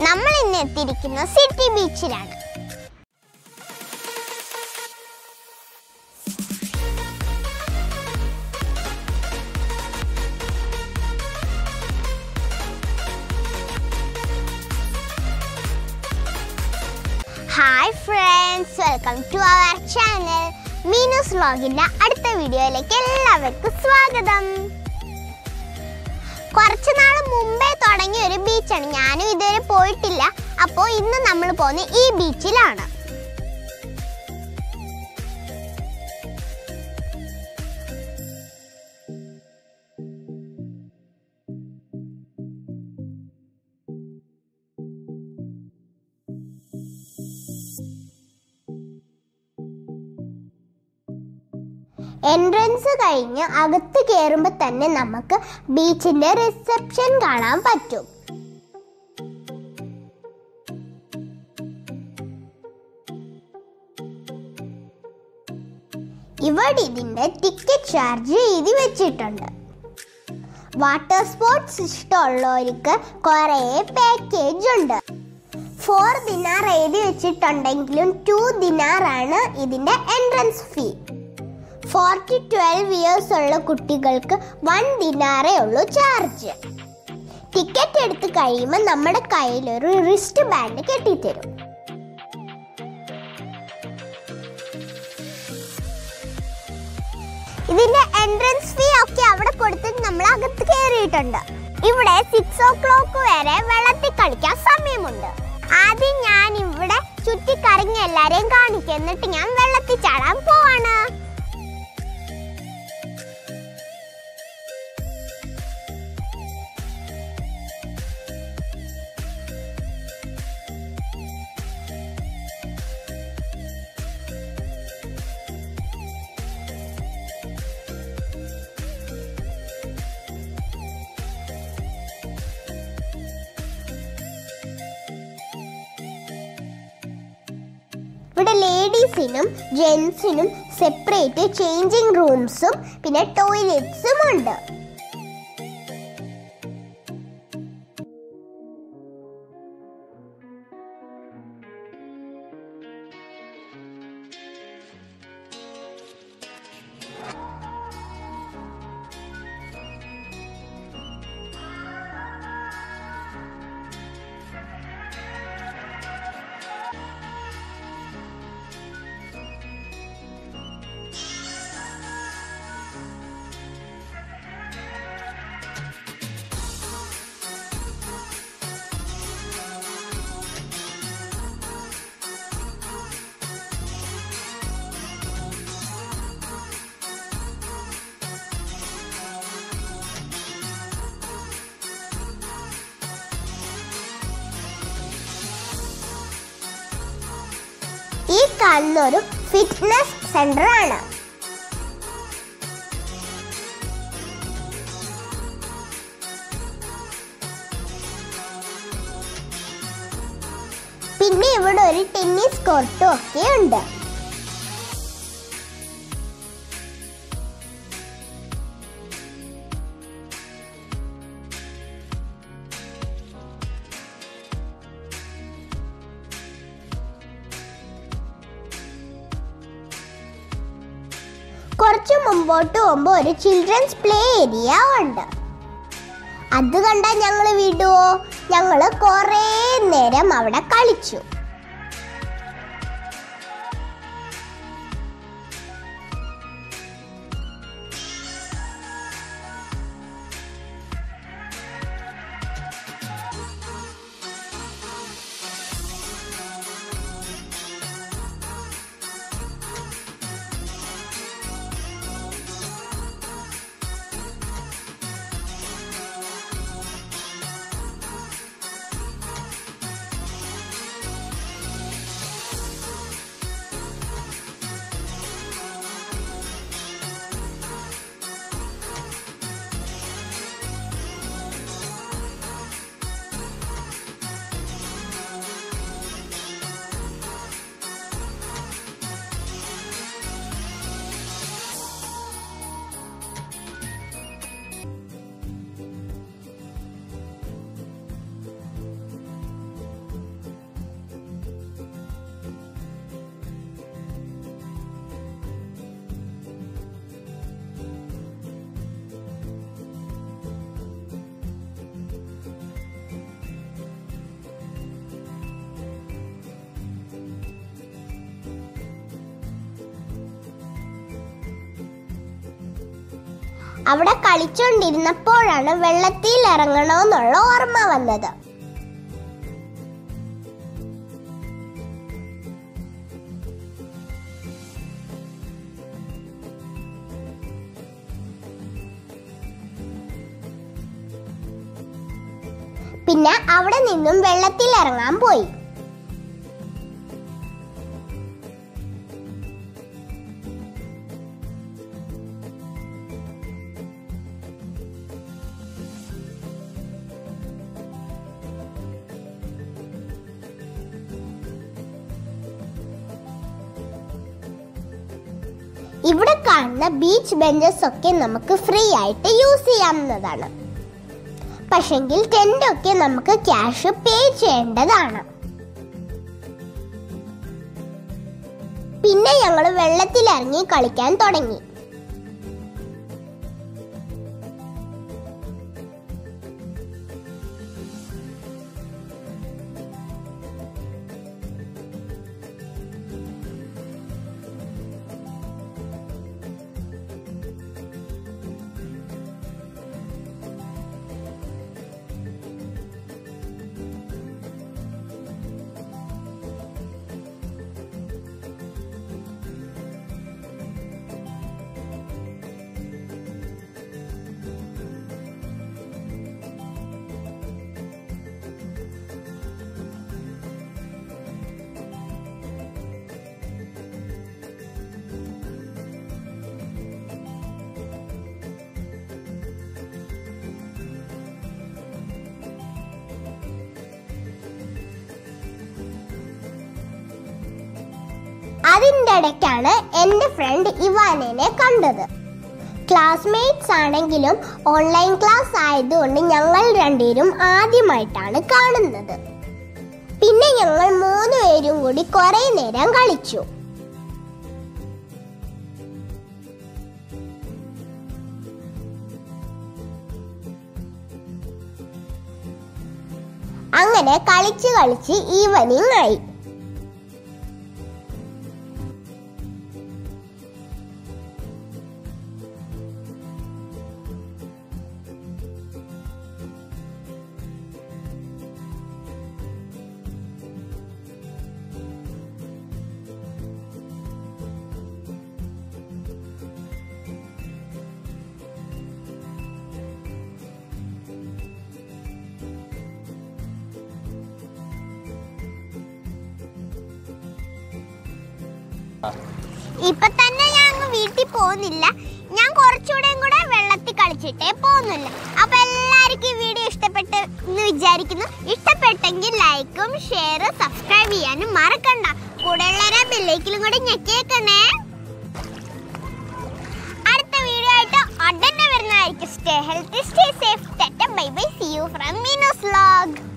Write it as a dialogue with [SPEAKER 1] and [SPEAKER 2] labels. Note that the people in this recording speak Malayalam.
[SPEAKER 1] നമ്മൾ ഇന്ന് എത്തിയിരിക്കുന്ന സിറ്റി ബീച്ചിലാണ് hi friends welcome to our channel Meenu's വ്ലോഗിന്റെ അടുത്ത വീഡിയോയിലേക്ക് എല്ലാവർക്കും സ്വാഗതം കുറച്ച് നാൾ മുമ്പേ തുടങ്ങിയ ഒരു ബീച്ചാണ് ഞാനും ഇതുവരെ പോയിട്ടില്ല അപ്പോൾ ഇന്ന് നമ്മൾ പോകുന്നത് ഈ ബീച്ചിലാണ് എൻട്രൻസ് കഴിഞ്ഞ് അകത്ത് കയറുമ്പോൾ തന്നെ നമുക്ക് ബീച്ചിന്റെ റിസപ്ഷൻ കാണാൻ പറ്റും ഇവിടെ ഇതിന്റെ ടിക്കറ്റ് ചാർജ് എഴുതി വെച്ചിട്ടുണ്ട് വാട്ടർ സ്പോർട്സ് ഇഷ്ടമുള്ളവർക്ക് കുറേ പാക്കേജ് ഉണ്ട് ഫോർ ദിനാർ എഴുതി വെച്ചിട്ടുണ്ടെങ്കിലും ടു ദിനാർ ആണ് ഇതിന്റെ entrance fee four to twelve years ഉള്ള കുട്ടികൾക്ക് വൺ ദിനാറേ ഉള്ളൂ ചാർജ് ടിക്കറ്റ് എടുത്ത് കഴിയുമ്പോൾ നമ്മുടെ കയ്യിൽ ഒരു റിസ്റ്റ് ബാൻഡ് കെട്ടിത്തരും ഇതിന്റെ എൻട്രൻസ് ഫീ ഒക്കെ അവിടെ കൊടുത്തിട്ട് നമ്മൾ അകത്ത് കയറിയിട്ടുണ്ട് ഇവിടെ സിക്സ് ഓ ക്ലോക്ക് വരെ വെള്ളത്തിൽ കളിക്കാൻ സമയമുണ്ട് ആദ്യം ഞാൻ ഇവിടെ ചുറ്റിക്കറങ്ങി എല്ലാരെയും കാണിക്കും എന്നിട്ട് ഞാൻ വെള്ളത്തിൽ ചാടാൻ പോവാണ് ഇവിടെ ലേഡീസിനും ജെൻസിനും സെപ്പറേറ്റ് ചേഞ്ചിങ് റൂംസും പിന്നെ ടോയ്ലറ്റ്സും ഉണ്ട് ഈ കാണുന്ന ഒരു ഫിറ്റ്നസ് സെന്റർ ആണ് പിന്നെ ഇവിടെ ഒരു ടെന്നീസ് കോർട്ടും ഒക്കെ ഉണ്ട് കുറച്ച് മുമ്പോട്ട് പോകുമ്പോൾ ഒരു ചിൽഡ്രൻസ് പ്ലേ ഏരിയ ഉണ്ട് അത് കണ്ടാൽ ഞങ്ങൾ വിടുവോ ഞങ്ങൾ കുറേ നേരം അവിടെ കളിച്ചു അവിടെ കളിച്ചോണ്ടിരുന്നപ്പോഴാണ് വെള്ളത്തിൽ ഇറങ്ങണമെന്നുള്ള ഓർമ്മ വന്നത് പിന്നെ അവിടെ നിന്നും വെള്ളത്തിൽ ഇറങ്ങാൻ പോയി ഇവിടെ കാണുന്ന ബീച്ച് ബെഞ്ചസ് ഒക്കെ നമുക്ക് ഫ്രീ ആയിട്ട് യൂസ് ചെയ്യാവുന്നതാണ് പക്ഷെങ്കിൽ ടെന്റ് ഒക്കെ നമുക്ക് ക്യാഷ് പേ ചെയ്യേണ്ടതാണ് പിന്നെ ഞങ്ങൾ വെള്ളത്തിൽ ഇറങ്ങി കളിക്കാൻ തുടങ്ങി അതിൻ്റെ ഇടയ്ക്കാണ് എൻ്റെ ഫ്രണ്ട് ഇവാനെ കണ്ടത് ക്ലാസ്മേറ്റ്സ് ആണെങ്കിലും ഓൺലൈൻ ക്ലാസ് ആയതുകൊണ്ട് ഞങ്ങൾ രണ്ടുപേരും ആദ്യമായിട്ടാണ് കാണുന്നത് പിന്നെ ഞങ്ങൾ മൂന്ന് പേരും കൂടി കുറെ നേരം കളിച്ചു അങ്ങനെ കളിച്ച് കളിച്ച് ഈവനിങ് ആയി ഇപ്പൊ തന്നെ ഞാൻ അങ്ങ് വീട്ടിൽ പോകുന്നില്ല ഞാൻ കുറച്ചുകൂടെയും കൂടെ വെള്ളത്തിൽ കളിച്ചിട്ടേ പോകുന്നില്ല അപ്പൊ എല്ലാവർക്കും ഈ വീഡിയോ ഇഷ്ടപ്പെട്ട് എന്ന് വിചാരിക്കുന്നു ഇഷ്ടപ്പെട്ടെങ്കിൽ ലൈക്കും ഷെയർ സബ്സ്ക്രൈബ് ചെയ്യാനും മറക്കണ്ട കൂടെയുള്ളവരെ ബെല്ലൈക്കിലും കൂടെ ഞെക്കിയേക്കണേ അടുത്ത വീഡിയോ ആയിട്ട് ഉടനെ വരുന്നതായിരിക്കും stay healthy stay safe bye bye see you from Meenu's vlog